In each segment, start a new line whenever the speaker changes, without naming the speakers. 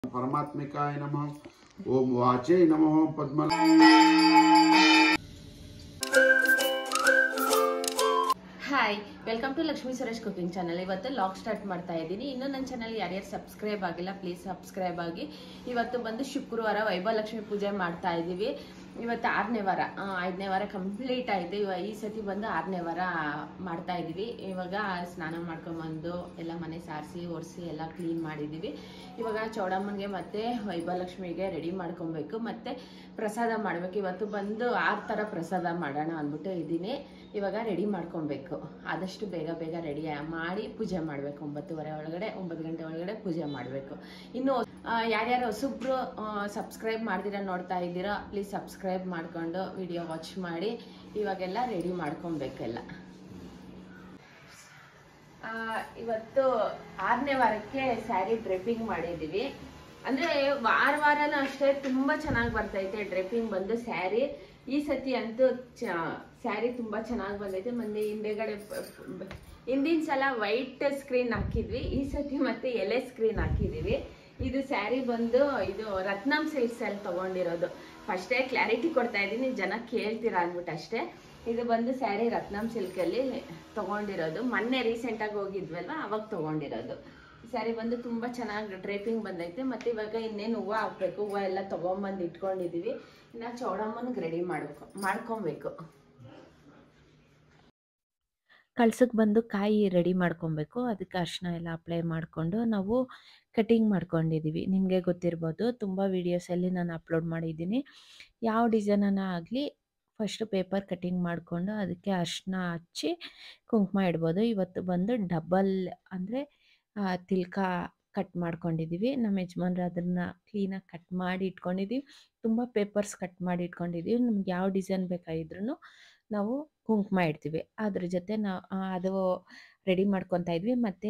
परमात्मिकाय नमः ओम वाचे नमः पद्म
hi welcome to Lakshmi Suresh cooking channel ಇವತ್ತು ಲಾಗ್ ಸ್ಟಾರ್ಟ್ ಮಾಡ್ತಾ ಇದ್ದೀನಿ ಇನ್ನೂ ನನ್ನ ಚಾನಲ್ ಯಾರ್ಯಾರು ಸಬ್ಸ್ಕ್ರೈಬ್ ಆಗಿಲ್ಲ ಪ್ಲೀಸ್ ಸಬ್ಸ್ಕ್ರೈಬ್ ಆಗಿ ಇವತ್ತು ಬಂದು ಶುಕ್ರವಾರ ವೈಭವಲಕ್ಷ್ಮಿ ಪೂಜೆ ಮಾಡ್ತಾ ಇದ್ದೀವಿ ಇವತ್ತು ಆರನೇ ವಾರ ಆ, ಐದನೇ ವಾರ ಕಂಪ್ಲೀಟ್ ಆಯಿತು ಇವಾಗ ಈ ಸತಿ ಬಂದು ಆರನೇ ವಾರ ಮಾಡ್ತಾ ಇದ್ದೀವಿ ಇವಾಗ ಸ್ನಾನ ಮಾಡ್ಕೊಂಬಂದು ಎಲ್ಲ ಮನೆ ಸಾರಿಸಿ ಒರೆಸಿ ಎಲ್ಲ ಕ್ಲೀನ್ ಮಾಡಿದ್ದೀವಿ ಇವಾಗ ಚೌಡಮ್ಮನಿಗೆ ಮತ್ತು ವೈಭವಲಕ್ಷ್ಮಿಗೆ ರೆಡಿ ಮಾಡ್ಕೊಬೇಕು ಮತ್ತು ಪ್ರಸಾದ ಮಾಡಬೇಕು ಇವತ್ತು ಬಂದು ಆರು ಥರ ಪ್ರಸಾದ ಮಾಡೋಣ ಅಂದ್ಬಿಟ್ಟು ಇದ್ದೀನಿ ಇವಾಗ ರೆಡಿ ಮಾಡ್ಕೊಬೇಕು ಆದಷ್ಟು ಬೇಗ ಬೇಗ ರೆಡಿ ಮಾಡಿ ಪೂಜೆ ಮಾಡಬೇಕು ಒಂಬತ್ತುವರೆ ಒಳಗಡೆ ಒಂಬತ್ತು ಗಂಟೆ ಒಳಗಡೆ ಪೂಜೆ ಮಾಡಬೇಕು ಇನ್ನು ಆ, ಯಾರ್ಯಾರು ಹೊಸಬ್ರು ಸಬ್ಸ್ಕ್ರೈಬ್ ಮಾಡ್ದಿರ ನೋಡ್ತಾ ಇದ್ದೀರಾ ಪ್ಲೀಸ್ ಸಬ್ಸ್ಕ್ರೈಬ್ ಮಾಡ್ಕೊಂಡು ವಿಡಿಯೋ ವಾಚ್ ಮಾಡಿ ಇವಾಗೆಲ್ಲ ರೆಡಿ ಮಾಡ್ಕೊಬೇಕೆಲ್ಲ ಆ, ಇವತ್ತು ಆರನೇ ವಾರಕ್ಕೆ ಸ್ಯಾರಿ ಡ್ರೆಪ್ಪಿಂಗ್ ಮಾಡಿದ್ದೀವಿ ಅಂದ್ರೆ ವಾರ ವಾರನೂ ಅಷ್ಟೇ ತುಂಬಾ ಚೆನ್ನಾಗಿ ಬರ್ತೈತೆ ಡ್ರೆಪ್ಪಿಂಗ್ ಬಂದು ಸ್ಯಾರಿ ಈ ಸತಿ ಅಂತೂ ಸ್ಯಾರಿ ತುಂಬಾ ಚೆನ್ನಾಗಿ ಬಂದೈತೆ ಮತ್ತೆ ಹಿಂದೆಗಡೆ ಪ- ಪ- ಹಿಂದಿನ ಸಲ ವೈಟ್ ಸ್ಕ್ರೀನ್ ಹಾಕಿದ್ವಿ ಈ ಸತಿ ಮತ್ತೆ ಎಲೆ ಸ್ಕ್ರೀನ್ ಹಾಕಿದೀವಿ ಇದು ಸ್ಯಾರಿ ಬಂದು ಇದು ರತ್ನಂ ಸೈಡ್ಸ್ ಅಲ್ಲಿ ತಗೊಂಡಿರೋದು ಫಸ್ಟೇ ಕ್ಲಾರಿಟಿ ಕೊಡ್ತಾ ಇದ್ದೀನಿ ಜನ ಕೇಳ್ತೀರಾ ಅಂದ್ಬಿಟ್ಟು ಅಷ್ಟೇ ಇದು ಬಂದು ಸ್ಯಾರಿ ರತ್ನಂ ಸಿಲ್ಕಲ್ಲಿ ತಗೊಂಡಿರೋದು ಮೊನ್ನೆ ರೀಸೆಂಟಾಗಿ ಹೋಗಿದ್ವಲ್ವ ಅವಾಗ ತಗೊಂಡಿರೋದು ಸ್ಯಾರಿ ಬಂದು ತುಂಬ ಚೆನ್ನಾಗಿ ಡ್ರೇಪಿಂಗ್ ಬಂದೈತೆ ಮತ್ತು ಇವಾಗ ಇನ್ನೇನು ಹೂವು ಹಾಕ್ಬೇಕು ಹೂವು ಎಲ್ಲ ತೊಗೊಂಬಂದು ಇಟ್ಕೊಂಡಿದ್ದೀವಿ ಇನ್ನು ಚೌಡಮ್ಮನಿಗೆ ರೆಡಿ ಮಾಡಬೇಕು ಮಾಡ್ಕೊಬೇಕು
ಕಳ್ಸಕ್ಕೆ ಬಂದು ಕಾಯಿ ರೆಡಿ ಮಾಡ್ಕೊಬೇಕು ಅದಕ್ಕೆ ಅರಿಶಿನ ಎಲ್ಲ ಅಪ್ಲೈ ಮಾಡಿಕೊಂಡು ನಾವು ಕಟಿಂಗ್ ಮಾಡ್ಕೊಂಡಿದ್ದೀವಿ ನಿಮಗೆ ಗೊತ್ತಿರ್ಬೋದು ತುಂಬ ವೀಡಿಯೋಸಲ್ಲಿ ನಾನು ಅಪ್ಲೋಡ್ ಮಾಡಿದ್ದೀನಿ ಯಾವ ಡಿಸೈನನ್ನ ಆಗಲಿ ಫಸ್ಟು ಪೇಪರ್ ಕಟಿಂಗ್ ಮಾಡಿಕೊಂಡು ಅದಕ್ಕೆ ಅರಿಶಿನ ಹಚ್ಚಿ ಕುಂಕುಮ ಇಡ್ಬೋದು ಇವತ್ತು ಬಂದು ಡಬಲ್ ಅಂದರೆ ತಿಲ್ಕ ಕಟ್ ಮಾಡ್ಕೊಂಡಿದ್ದೀವಿ ನಮ್ಮ ಯಜಮಾನ್ರು ಅದನ್ನು ಕ್ಲೀನಾಗಿ ಕಟ್ ಮಾಡಿ ಇಟ್ಕೊಂಡಿದ್ದೀವಿ ತುಂಬ ಪೇಪರ್ಸ್ ಕಟ್ ಮಾಡಿ ಇಟ್ಕೊಂಡಿದ್ದೀವಿ ನಮ್ಗೆ ಯಾವ ಡಿಸೈನ್ ಬೇಕಾಗಿದ್ರೂ ನಾವು ಕುಂಕುಮ ಇಡ್ತೀವಿ ಅದ್ರ ಜೊತೆ ನಾವು ಅದು ರೆಡಿ ಮಾಡ್ಕೊತಾ ಇದ್ವಿ ಮತ್ತು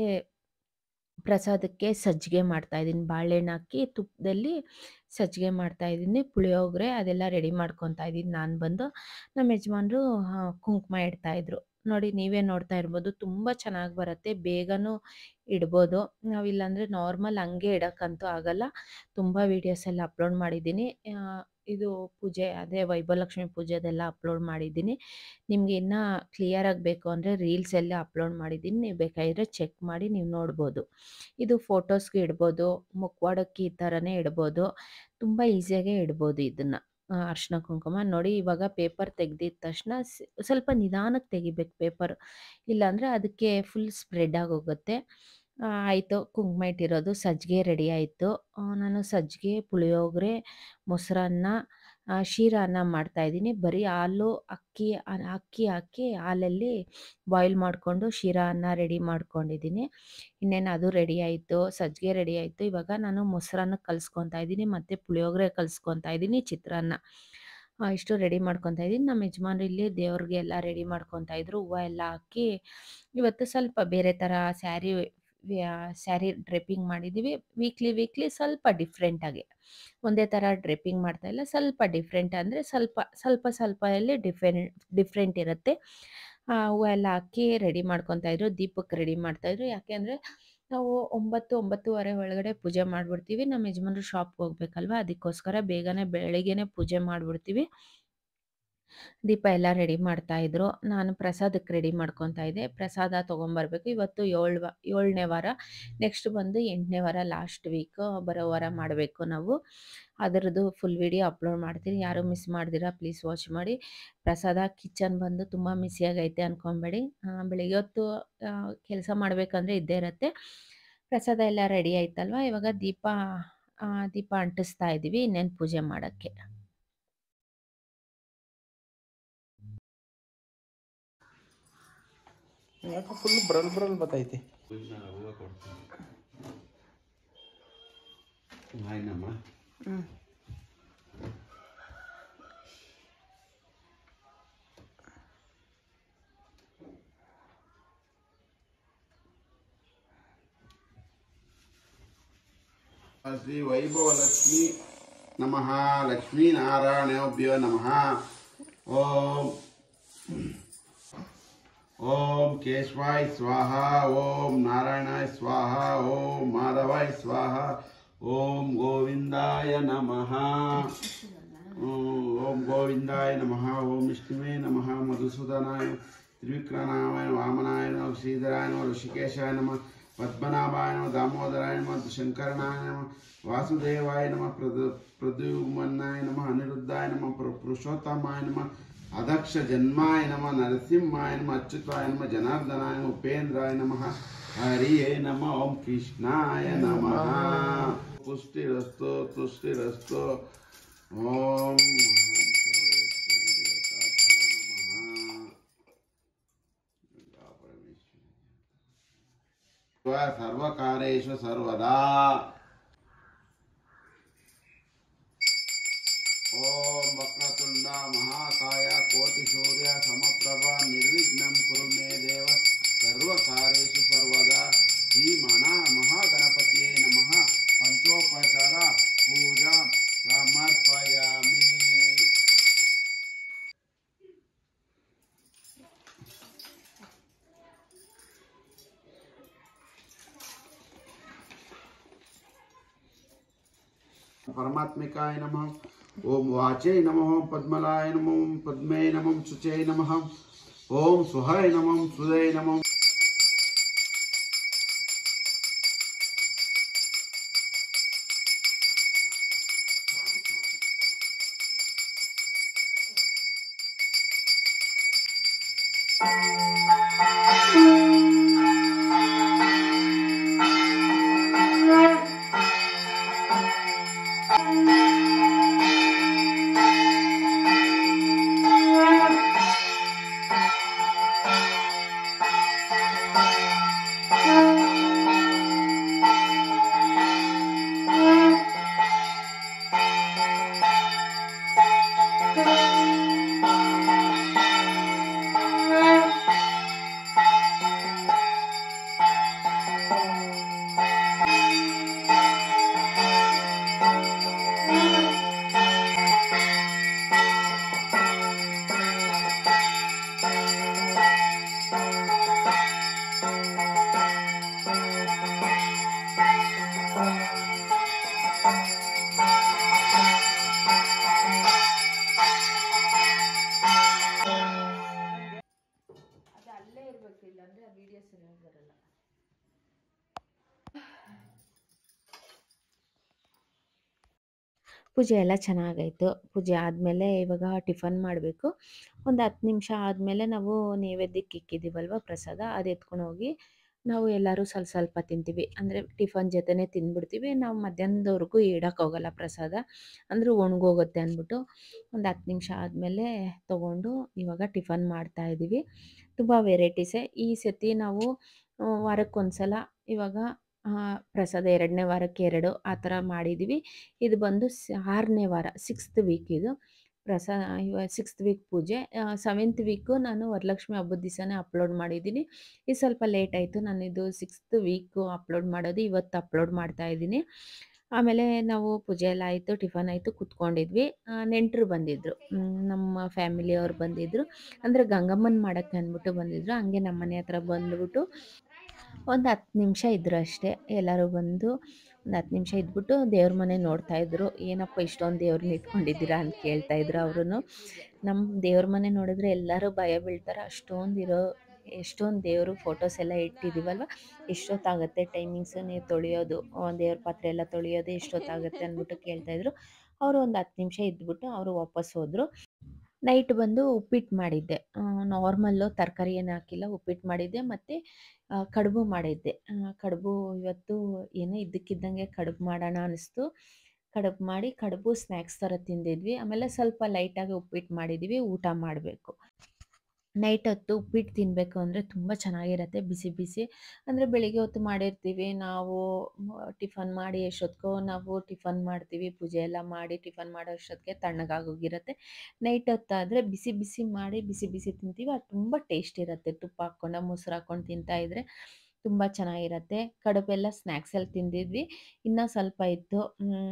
ಪ್ರಸಾದಕ್ಕೆ ಸಜ್ಜಿಗೆ ಮಾಡ್ತಾ ಇದ್ದೀನಿ ಬಾಳೆಹಣ್ಣು ಹಾಕಿ ತುಪ್ಪದಲ್ಲಿ ಸಜ್ಜಿಗೆ ಮಾಡ್ತಾ ಇದ್ದೀನಿ ಪುಳಿಯೋಗರೆ ಅದೆಲ್ಲ ರೆಡಿ ಮಾಡ್ಕೊತಾ ಇದ್ದೀನಿ ನಾನು ಬಂದು ನಮ್ಮ ಯಜಮಾನ್ರು ಆ, ಕುಂಕುಮ ಇಡ್ತಾ ಇದ್ರು ನೋಡಿ ನೀವೇ ನೋಡ್ತಾ ಇರ್ಬೋದು ತುಂಬ ಚೆನ್ನಾಗಿ ಬರುತ್ತೆ ಬೇಗನೂ ಇಡ್ಬೋದು ನಾವಿಲ್ಲಾಂದರೆ ನಾರ್ಮಲ್ ಹಂಗೆ ಇಡೋಕ್ಕಂತೂ ಆಗಲ್ಲ ತುಂಬ ವೀಡಿಯೋಸೆಲ್ಲ ಅಪ್ಲೋಡ್ ಮಾಡಿದ್ದೀನಿ ಆ, ಇದು ಪೂಜೆ ಅದೇ ವೈಭವಲಕ್ಷ್ಮಿ ಪೂಜೆದೆಲ್ಲ ಅಪ್ಲೋಡ್ ಮಾಡಿದ್ದೀನಿ ನಿಮಗೆ ಇನ್ನೂ ಕ್ಲಿಯರಾಗಿ ಬೇಕು ಅಂದರೆ ರೀಲ್ಸ್ ಎಲ್ಲ ಅಪ್ಲೋಡ್ ಮಾಡಿದ್ದೀನಿ ನೀವು ಬೇಕಾಗಿದ್ರೆ ಚೆಕ್ ಮಾಡಿ ನೀವು ನೋಡ್ಬೋದು ಇದು ಫೋಟೋಸ್ಗೆ ಇಡ್ಬೋದು ಮುಖವಾಡಕ್ಕೆ ಈ ಥರನೇ ಇಡ್ಬೋದು ತುಂಬ ಈಸಿಯಾಗೇ ಇಡ್ಬೋದು ಇದನ್ನು ಅರ್ಶಿನ ಕುಂಕುಮ ನೋಡಿ ಇವಾಗ ಪೇಪರ್ ತೆಗ್ದಿದ ತಕ್ಷಣ ಸ್- ಸ್ವಲ್ಪ ನಿಧಾನಕ್ಕೆ ತೆಗಿಬೇಕು ಪೇಪರ್ ಇಲ್ಲಾಂದರೆ ಅದಕ್ಕೆ ಫುಲ್ ಸ್ಪ್ರೆಡ್ ಆಗೋಗುತ್ತೆ ಆ, ಆಯಿತು ಕುಂಕುಮ ಇಟ್ಟಿರೋದು ಸಜ್ಜಿಗೆ ರೆಡಿ ಆಯಿತು ನಾನು ಸಜ್ಜಿಗೆ ಪುಳಿಯೋಗರೆ ಮೊಸರನ್ನ ಆ, ಶೀರಾನ್ನ ಮಾಡ್ತಾಯಿದ್ದೀನಿ ಬರೀ ಹಾಲು ಅಕ್ಕಿ ಆ- ಅಕ್ಕಿ ಹಾಕಿ ಹಾಲಲ್ಲಿ ಬಾಯ್ಲ್ ಮಾಡಿಕೊಂಡು ಶೀರಾ ಅನ್ನ ರೆಡಿ ಮಾಡ್ಕೊಂಡಿದ್ದೀನಿ ಇನ್ನೇನು ಅದು ರೆಡಿ ಆಯಿತು ಸಜ್ಜಿಗೆ ರೆಡಿ ಆಯಿತು ಇವಾಗ ನಾನು ಮೊಸರನ್ನ ಕಲಿಸ್ಕೊತಾ ಇದ್ದೀನಿ ಮತ್ತು ಪುಳಿಯೋಗರೆ ಕಲಿಸ್ಕೊತಾ ಇದ್ದೀನಿ ಚಿತ್ರಾನ್ನ ಆ, ಇಷ್ಟು ರೆಡಿ ಮಾಡ್ಕೊತಾ ಇದ್ದೀನಿ ನಮ್ಮ ಯಜಮಾನ್ರು ಇಲ್ಲಿ ದೇವ್ರಿಗೆ ಎಲ್ಲ ರೆಡಿ ಮಾಡ್ಕೊತಾ ಇದ್ರು ಹೂವು ಎಲ್ಲ ಹಾಕಿ ಇವತ್ತು ಸ್ವಲ್ಪ ಬೇರೆ ಥರ ಸ್ಯಾರಿ ಸ್ಯಾರಿ ಡ್ರೆಪ್ಪಿಂಗ್ ಮಾಡಿದ್ದೀವಿ ವೀಕ್ಲಿ ವೀಕ್ಲಿ ಸ್ವಲ್ಪ ಡಿಫ್ರೆಂಟಾಗಿ ಒಂದೇ ಥರ ಡ್ರೆಪ್ಪಿಂಗ್ ಮಾಡ್ತಾ ಇಲ್ಲ ಸ್ವಲ್ಪ ಡಿಫ್ರೆಂಟ್ ಅಂದರೆ ಸ್ವಲ್ಪ ಸ್ವಲ್ಪ ಸ್ವಲ್ಪ ಅಲ್ಲಿ ಡಿಫ್ರೆಂಟ್ ಡಿಫ್ರೆಂಟ್ ಇರುತ್ತೆ ಆ, ಹೂವು ಎಲ್ಲ ಹಾಕಿ ರೆಡಿ ಮಾಡ್ಕೊತಾ ಇದ್ರು ದೀಪಕ್ಕೆ ರೆಡಿ ಮಾಡ್ತಾಯಿದ್ರು ಯಾಕೆ ಅಂದರೆ ನಾವು ಒಂಬತ್ತು ಒಂಬತ್ತುವರೆ ಒಳಗಡೆ ಪೂಜೆ ಮಾಡಿಬಿಡ್ತೀವಿ ನಮ್ಮ ಯಜಮಾನ್ರು ಶಾಪ್ಗೆ ಹೋಗ್ಬೇಕಲ್ವ ಅದಕ್ಕೋಸ್ಕರ ಬೇಗನೆ ಬೆಳಗ್ಗೆನೆ ಪೂಜೆ ಮಾಡಿಬಿಡ್ತೀವಿ ದೀಪ ಎಲ್ಲ ರೆಡಿ ಮಾಡ್ತಾ ಇದ್ರು ನಾನು ಪ್ರಸಾದಕ್ಕೆ ರೆಡಿ ಮಾಡ್ಕೊತಾ ಇದ್ದೆ ಪ್ರಸಾದ ತೊಗೊಂಬರ್ಬೇಕು ಇವತ್ತು ಏಳು ವ ಏಳನೇ ವಾರ ನೆಕ್ಸ್ಟ್ ಬಂದು ಎಂಟನೇ ವಾರ ಲಾಸ್ಟ್ ವೀಕ್ ಬರೋ ವಾರ ಮಾಡಬೇಕು ನಾವು ಅದರದ್ದು ಫುಲ್ ವಿಡಿಯೋ ಅಪ್ಲೋಡ್ ಮಾಡ್ತೀನಿ ಯಾರು ಮಿಸ್ ಮಾಡ್ದಿರಾ ಪ್ಲೀಸ್ ವಾಚ್ ಮಾಡಿ ಪ್ರಸಾದ ಕಿಚನ್ ಬಂದು ತುಂಬ ಮಿಸಿಯಾಗೈತೆ ಅಂದ್ಕೊಬೇಡಿ ಬೆಳಿಗ್ಗೆ ಹೊತ್ತು ಕೆಲಸ ಮಾಡಬೇಕಂದ್ರೆ ಇದ್ದೇ ಇರುತ್ತೆ ಪ್ರಸಾದ ಎಲ್ಲ ರೆಡಿ ಆಯ್ತಲ್ವ ಇವಾಗ ದೀಪ ಆ, ದೀಪ ಅಂಟಿಸ್ತಾ ಇದ್ದೀವಿ ಇನ್ನೇನು ಪೂಜೆ ಮಾಡೋಕ್ಕೆ
ಯಾಕೆ ಫುಲ್ ಬ್ರಲ್ ಬ್ರಲ್ ಬತ್ತೈತಿ
ಆಯ್ನಮ್ಮ ಶ್ರೀ ವೈಭವ ಲಕ್ಷ್ಮಿ ನಮಃ ಲಕ್ಷ್ಮೀ ನಾರಾಯಣಭ್ಯೋ ನಮಃ ಓಂ ಓಂ ಕೇಶವಾಯ ಸ್ವಾಹ ಓಂ ನಾರಾಯಣಾಯ ಸ್ವಾಹ ಓಂ ಮಾಧವಾಯ ಸ್ವಾಹ ಓಂ ಗೋವಿಂದಾಯ ನಮಃ ಓಂ ಗೋವಿಂದಾಯ ನಮಃ ಓಂ ವಿಷ್ಣುವೇ ನಮಃ ಮಧುಸೂದನಾಯ ತ್ರಿವಿಕ್ರಮಾಯ ವಾಮನಾಯ ನಮಃ ಶ್ರೀಧರಾಯ ನಮಃ ಋಷಿಕೇಶಾಯ ನಮಃ ಪದ್ಮನಾಭಾಯ ನಮಃ ದಾಮೋದರಾಯ ನಮಃ ಶಂಕರನಾಯ ನಮಃ ವಾಸುದೇವಾಯ ನಮಃ ಪ್ರದು ಪ್ರದ್ಯುಮ್ನಾಯ ನಮಃ ಅನಿರುದ್ಧಾಯ ನಮಃ ಪುರು- ಪುರುಷೋತ್ತಮಾಯ ನಮಃ ಅಧಕ್ಷ ಜನ್ಮಾಯ ನಮಃ ನರಸಿಂಹಾಯ ನಮಃ ಅಚ್ಯುತಾಯ ನಮಃ ಜನಾರ್ದನಾಯ ನಮಃ ಉಪೇಂದ್ರಾಯ ನಮಃ ಹರಿಯೇ ನಮಃ ಓಂ ಕೃಷ್ಣಾಯ ನಮಃ ಪುಷ್ಟಿರಸ್ತು ತುಷ್ಟಿರಸ್ತು ಓಂ ಸರ್ವಕಾರೇಶು ಸರ್ವದಾ ಓಂ ವಕ್ರತುಂಡ ಮಹಾಕಾಯ ಕೋಟಿ ಸೂರ್ಯ ಸಮಪ್ರಭ ನಿರ್ವಿಘ್ನಂ ಕುರು ಮೇ ದೇವ ಸರ್ವಕಾರೇಶು ಸರ್ವದಾ ಶ್ರೀ ಮನಾ ಮಹಾಗಣಪತಿಯೇ ನಮಃ ಪಂಚೋಪಚಾರ ಪೂಜಾ ಸಮರ್ಪಯಾಮಿ परमात्मिकाय नमः ओम वाचे नमः ओम पद्मलाय नमः ओम पद्मे नमः ओम शुचे नमः ओम सुहाय नमः ओम सुदय नमः
ಅದು ಅಲ್ಲೇ ಇರ್ಬೇಕು ಇಲ್ಲಾಂದ್ರೆ ಆ ವಿಡಿಯೋ ಸರಿಯಾಗಿ ಬರಲ್ಲ
ಪೂಜೆ ಎಲ್ಲ ಚೆನ್ನಾಗಾಯಿತು ಪೂಜೆ ಆದಮೇಲೆ ಇವಾಗ ಟಿಫನ್ ಮಾಡಬೇಕು ಒಂದು ಹತ್ತು ನಿಮಿಷ ಆದಮೇಲೆ ನಾವು ನೈವೇದ್ಯಕ್ಕೆ ಇಕ್ಕಿದ್ದೀವಲ್ವ ಪ್ರಸಾದ ಅದು ಎತ್ಕೊಂಡು ಹೋಗಿ ನಾವು ಎಲ್ಲರೂ ಸ್ವಲ್ಪ ಸ್ವಲ್ಪ ತಿಂತೀವಿ ಅಂದರೆ ಟಿಫನ್ ಜೊತೆನೇ ತಿಂದ್ಬಿಡ್ತೀವಿ ನಾವು ಮಧ್ಯಾಹ್ನದವರೆಗೂ ಇಡಕ್ಕೆ ಹೋಗಲ್ಲ ಪ್ರಸಾದ ಅಂದರೆ ಒಣಗೋಗುತ್ತೆ ಅಂದ್ಬಿಟ್ಟು ಒಂದು ಹತ್ತು ನಿಮಿಷ ಆದಮೇಲೆ ತೊಗೊಂಡು ಇವಾಗ ಟಿಫನ್ ಮಾಡ್ತಾ ಇದ್ದೀವಿ ತುಂಬ ವೆರೈಟೀಸೇ ಈ ಸತಿ ನಾವು ಆ, ವಾರಕ್ಕೊಂದ್ಸಲ ಇವಾಗ ಆ, ಪ್ರಸಾದ ಎರಡನೇ ವಾರಕ್ಕೆ ಎರಡು ಆ ಥರ ಮಾಡಿದ್ದೀವಿ ಇದು ಬಂದು ಸ್ ಆರನೇ ವಾರ ಸಿಕ್ಸ್ತ್ ವೀಕ್ ಇದು ಪ್ರಸಾ ಇವ ಸಿಕ್ಸ್ತ್ ವೀಕ್ ಪೂಜೆ ಸೆವೆಂತ್ ವೀಕು ನಾನು ವರಲಕ್ಷ್ಮಿ ಹಬ್ಬದ ದಿವಸನೇ ಅಪ್ಲೋಡ್ ಮಾಡಿದ್ದೀನಿ ಇದು ಸ್ವಲ್ಪ ಲೇಟ್ ಆಯಿತು ನಾನು ಇದು ಸಿಕ್ಸ್ತ್ ವೀಕು ಅಪ್ಲೋಡ್ ಮಾಡೋದು ಇವತ್ತು ಅಪ್ಲೋಡ್ ಮಾಡ್ತಾ ಇದ್ದೀನಿ ಆಮೇಲೆ ನಾವು ಪೂಜೆ ಎಲ್ಲ ಆಯಿತು ಟಿಫನ್ ಆಯಿತು ಕುತ್ಕೊಂಡಿದ್ವಿ ನೆಂಟರು ಬಂದಿದ್ದರು ನಮ್ಮ ಫ್ಯಾಮಿಲಿಯವ್ರು ಬಂದಿದ್ದರು ಅಂದರೆ ಗಂಗಮ್ಮನ ಮಾಡೋಕ್ಕೆ ಅಂದ್ಬಿಟ್ಟು ಬಂದಿದ್ದರು ಹಂಗೆ ನಮ್ಮ ಮನೆ ಹತ್ರ ಬಂದ್ಬಿಟ್ಟು ಒಂದು ಹತ್ತು ನಿಮಿಷ ಇದ್ದರು ಅಷ್ಟೇ ಎಲ್ಲರೂ ಬಂದು ಒಂದು ಹತ್ತು ನಿಮಿಷ ಇದ್ಬಿಟ್ಟು ದೇವ್ರ ಮನೆ ನೋಡ್ತಾ ಇದ್ರು ಏನಪ್ಪ ಇಷ್ಟೊಂದು ದೇವ್ರನ್ನ ಇಟ್ಕೊಂಡಿದ್ದೀರಾ ಅಂತ ಕೇಳ್ತಾ ಇದ್ರು ಅವರು ನಮ್ಮ ದೇವ್ರ ಮನೆ ನೋಡಿದ್ರೆ ಎಲ್ಲರೂ ಭಯ ಬೀಳ್ತಾರೆ ಅಷ್ಟೊಂದು ಇರೋ ಎಷ್ಟೊಂದು ದೇವರು ಫೋಟೋಸ್ ಎಲ್ಲ ಇಟ್ಟಿದ್ದೀವಲ್ವ ಎಷ್ಟೊತ್ತಾಗುತ್ತೆ ಟೈಮಿಂಗ್ಸು ನೀವು ತೊಳೆಯೋದು ಆ, ದೇವ್ರ ಪಾತ್ರೆ ಎಲ್ಲ ತೊಳೆಯೋದು ಎಷ್ಟೊತ್ತಾಗುತ್ತೆ ಅಂದ್ಬಿಟ್ಟು ಕೇಳ್ತಾಯಿದ್ರು ಅವರು ಒಂದು ಹತ್ತು ನಿಮಿಷ ಇದ್ಬಿಟ್ಟು ಅವರು ವಾಪಸ್ ಹೋದರು ನೈಟ್ ಬಂದು ಉಪ್ಪಿಟ್ಟು ಮಾಡಿದ್ದೆ ನಾರ್ಮಲ್ಲು ತರಕಾರಿ ಏನು ಹಾಕಿಲ್ಲ ಉಪ್ಪಿಟ್ಟು ಮಾಡಿದ್ದೆ ಮತ್ತು ಕಡುಬು ಮಾಡಿದ್ದೆ ಆ, ಕಡುಬು ಇವತ್ತು ಏನೋ ಇದ್ದಕ್ಕಿದ್ದಂಗೆ ಕಡುಬು ಮಾಡೋಣ ಅನ್ನಿಸ್ತು ಕಡುಬು ಮಾಡಿ ಕಡುಬು ಸ್ನ್ಯಾಕ್ಸ್ ಥರ ತಿಂದಿದ್ವಿ ಆಮೇಲೆ ಸ್ವಲ್ಪ ಲೈಟಾಗಿ ಉಪ್ಪಿಟ್ಟು ಮಾಡಿದ್ವಿ ಊಟ ಮಾಡಬೇಕು ನೈಟ್ ಹೊತ್ತು ಉಪ್ಪಿಟ್ಟು ತಿನ್ನಬೇಕು ಅಂದರೆ ತುಂಬ ಚೆನ್ನಾಗಿರತ್ತೆ ಬಿಸಿ ಬಿಸಿ ಅಂದರೆ ಬೆಳಿಗ್ಗೆ ಹೊತ್ತು ಮಾಡಿರ್ತೀವಿ ನಾವು ಟಿಫನ್ ಮಾಡಿ ಎಷ್ಟೊತ್ತಿಗೋ ನಾವು ಟಿಫನ್ ಮಾಡ್ತೀವಿ ಪೂಜೆ ಎಲ್ಲ ಮಾಡಿ ಟಿಫನ್ ಮಾಡೋ ಅಷ್ಟೊತ್ತಿಗೆ ತಣ್ಣಗಾಗೋಗಿರುತ್ತೆ ನೈಟ್ ಹೊತ್ತಾದರೆ ಬಿಸಿ ಬಿಸಿ ಮಾಡಿ ಬಿಸಿ ಬಿಸಿ ತಿಂತೀವಿ ಅದು ತುಂಬ ಟೇಸ್ಟ್ ಇರುತ್ತೆ ತುಪ್ಪ ಹಾಕ್ಕೊಂಡು ಮೊಸರು ಹಾಕ್ಕೊಂಡು ತಿಂತಾ ಇದ್ದರೆ ತುಂಬ ಚೆನ್ನಾಗಿರತ್ತೆ ಕಡುಬೆಲ್ಲ ಸ್ನ್ಯಾಕ್ಸಲ್ಲಿ ತಿಂದಿದ್ವಿ ಇನ್ನೂ ಸ್ವಲ್ಪ ಇತ್ತು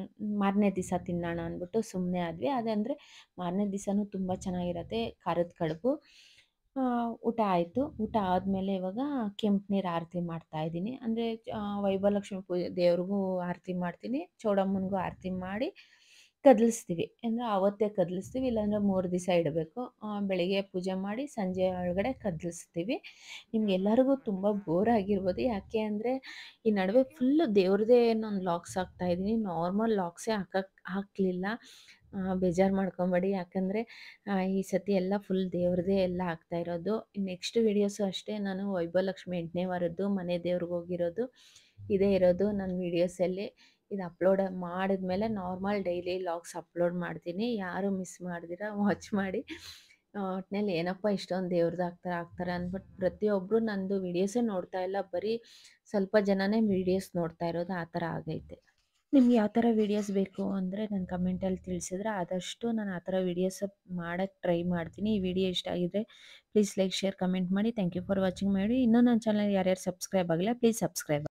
ಮಾರನೇ ದಿವಸ ತಿನ್ನೋಣ ಅಂದ್ಬಿಟ್ಟು ಸುಮ್ಮನೆ ಆದ್ವಿ ಅದಂದರೆ ಮಾರನೇ ದಿವಸನೂ ತುಂಬ ಚೆನ್ನಾಗಿರತ್ತೆ ಖಾರದ ಕಡುಬು ಆ, ಊಟ ಆಯಿತು ಊಟ ಆದಮೇಲೆ ಇವಾಗ ಕೆಂಪು ನೀರು ಆರತಿ ಮಾಡ್ತಾ ಇದ್ದೀನಿ ಅಂದರೆ ವೈಭವಲಕ್ಷ್ಮಿ ಪೂಜೆ ದೇವ್ರಿಗೂ ಆರತಿ ಮಾಡ್ತೀನಿ ಚೌಡಮ್ಮನಿಗೂ ಆರತಿ ಮಾಡಿ ಕದಲಿಸ್ತೀವಿ ಅಂದರೆ ಆವತ್ತೇ ಕದಲಿಸ್ತೀವಿ ಇಲ್ಲಾಂದರೆ ಮೂರು ದಿವಸ ಇಡಬೇಕು ಬೆಳಿಗ್ಗೆ ಪೂಜೆ ಮಾಡಿ ಸಂಜೆ ಒಳಗಡೆ ಕದಲಿಸ್ತೀವಿ ನಿಮ್ಗೆಲ್ಲರಿಗೂ ತುಂಬ ಬೋರ್ ಆಗಿರ್ಬೋದು ಯಾಕೆ ಅಂದರೆ ಈ ನಡುವೆ ಫುಲ್ಲು ದೇವ್ರದೇ ನಾನು ಲಾಕ್ಸ್ ಹಾಕ್ತಾ ಇದ್ದೀನಿ ನಾರ್ಮಲ್ ಲಾಕ್ಸೇ ಹಾಕಕ್ಕೆ ಹಾಕಲಿಲ್ಲ ಬೇಜಾರು ಮಾಡ್ಕೊಬೇಡಿ ಯಾಕಂದರೆ ಈ ಸತಿ ಎಲ್ಲ ಫುಲ್ ದೇವ್ರದೇ ಎಲ್ಲ ಆಗ್ತಾ ಇರೋದು ನೆಕ್ಸ್ಟ್ ವೀಡಿಯೋಸು ಅಷ್ಟೇ ನಾನು ವೈಭವಲಕ್ಷ್ಮಿ ಎಂಟನೇ ವಾರದ್ದು ಮನೆ ದೇವ್ರಿಗೆ ಹೋಗಿರೋದು ಇದೇ ಇರೋದು ನನ್ನ ವೀಡಿಯೋಸಲ್ಲಿ ಇದು ಅಪ್ಲೋಡ್ ಮಾಡಿದ್ಮೇಲೆ ನಾರ್ಮಲ್ ಡೈಲಿ ಲಾಗ್ಸ್ ಅಪ್ಲೋಡ್ ಮಾಡ್ತೀನಿ ಯಾರು ಮಿಸ್ ಮಾಡ್ದಿರ ವಾಚ್ ಮಾಡಿ ಒಟ್ಟಿನಲ್ಲಿ ಏನಪ್ಪ ಇಷ್ಟೊಂದು ದೇವ್ರದ್ದು ಹಾಕ್ತಾರೆ ಹಾಕ್ತಾರೆ ಅಂದ್ಬಿಟ್ಟು ಪ್ರತಿಯೊಬ್ಬರು ನಂದು ವೀಡಿಯೋಸೇ ನೋಡ್ತಾ ಇಲ್ಲ ಬರೀ ಸ್ವಲ್ಪ ಜನನೇ ವೀಡಿಯೋಸ್ ನೋಡ್ತಾ ಇರೋದು ಆ ಥರ ಆಗೈತೆ ನಿಮ್ಗೆ ಯಾವ ಥರ ವೀಡಿಯೋಸ್ ಬೇಕು ಅಂದರೆ ನನ್ನ ಕಮೆಂಟಲ್ಲಿ ತಿಳಿಸಿದ್ರೆ ಆದಷ್ಟು ನಾನು ಆ ಥರ ವೀಡಿಯೋಸ್ ಮಾಡೋಕ್ಕೆ ಟ್ರೈ ಮಾಡ್ತೀನಿ ಈ ವಿಡಿಯೋ ಇಷ್ಟ ಆಗಿದ್ರೆ ಪ್ಲೀಸ್ ಲೈಕ್ ಶೇರ್ ಕಮೆಂಟ್ ಮಾಡಿ ಥ್ಯಾಂಕ್ ಯು ಫಾರ್ ವಾಚಿಂಗ್ ಮಾಡಿ ಇನ್ನೂ ನನ್ನ ಚಾನಲ್ ಯಾರ್ಯಾರು ಸಬ್ಸ್ಕ್ರೈಬ್ ಆಗಿಲ್ಲ ಪ್ಲೀಸ್ ಸಬ್ಸ್ಕ್ರೈಬ್